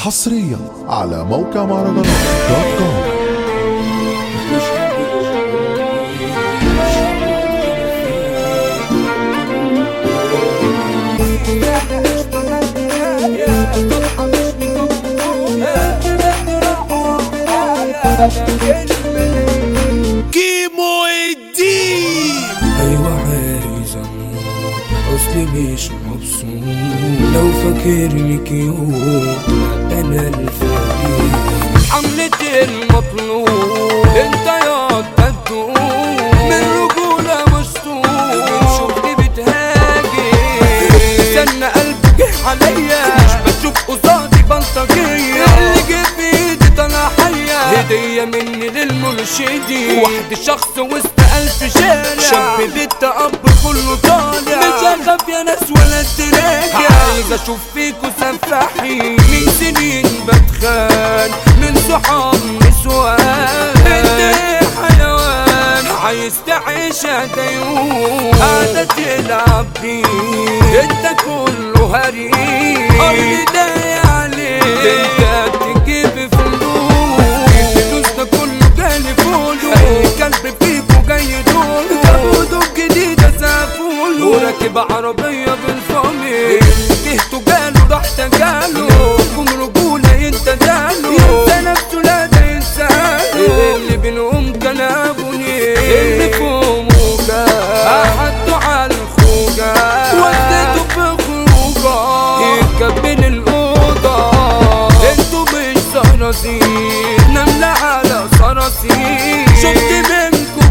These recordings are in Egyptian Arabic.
حصريا على موقع مهرجانات دوت كوم كيمو الدين ايوه عايز اموت اصلي مش مبسوط لو فاكرني كيوت انا الفقير حملة المطلوب انت يا تدوب من رجولة مسطول شوفني بتهاجم استنى قلبي جه عليا مش بشوف قصادي بلطجية اللي جه في ايدي طلع حية هدية مني للمرشدين واحد شخص وسط ألف شارع شاب بيت أب كله طالع مش هخاف يا ناس ولا تراجع عايز أشوف فيكوا سفاحين من سنين بتخان من صحاب نسوان انت حيوان عايز تعيش ديون قاعدة تلعب بيه انت كله هريم ارض ضايق عليك انت تجيب فلوس الفلوس ده كله جالي فولو اي كلب فيكو جاي دولو خدوا جديدة سافولو وراكب عربية بالفامي جهته جاله راح تجاله كم رجولة ينتداله ينسى نفسه لا ده ينساله اللي بينهم كان ابوني اللي فوقه كان احطه على الخوجة وديته في خروجة يكبل الأوضة انتوا مش صراصير نملة على صراصير شفت منكوا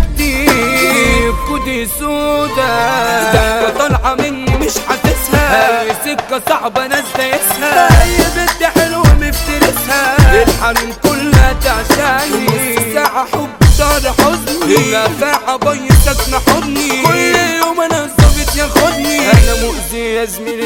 كتير كودي سودا ضحكة طالعة مني مش حاسسها اي سكة صعبة ناس دايسها اي بنت حلوة مفترسها الحريم كلها تعشاني نص ساعة حب شهر حزني نافعة بي ساكنة حضني كل يوم انا الظابط ياخدني انا مؤذي يا زميلي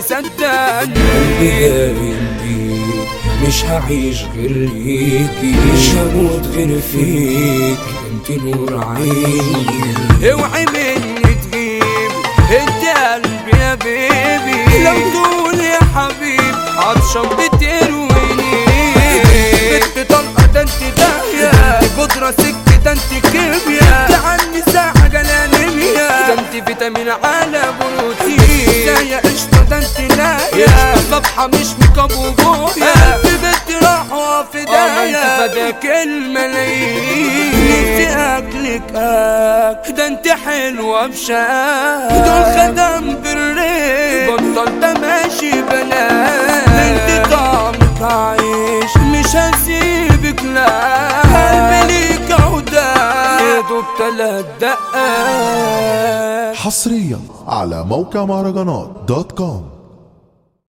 صدقني مش هعيش غير ليكي مش هموت غير فيك انت نور عيني اوعي مني تغيب انت قلبي يا بيبي لو تقول يا حبيب عطشان بترويني بنت طلقة ده انت داهية انت بودرة سكة ده انت كيميا انت عني ساعة جلانيميا ده انت فيتامين على بروتين ده يا قشطة ده انت ناية صفحة مش ميك اب وبويا قلبي بنت راحوا في داهية فداك الملايين نفسي اكلك اك ده انت حلوة بشاك دول خدم بالريق بطلت ماشي بنات انت طعمك عايش مش هسيبك لا قلبي ليك عودة يدوب تلات دقات حصريا على موقع مهرجانات دوت كوم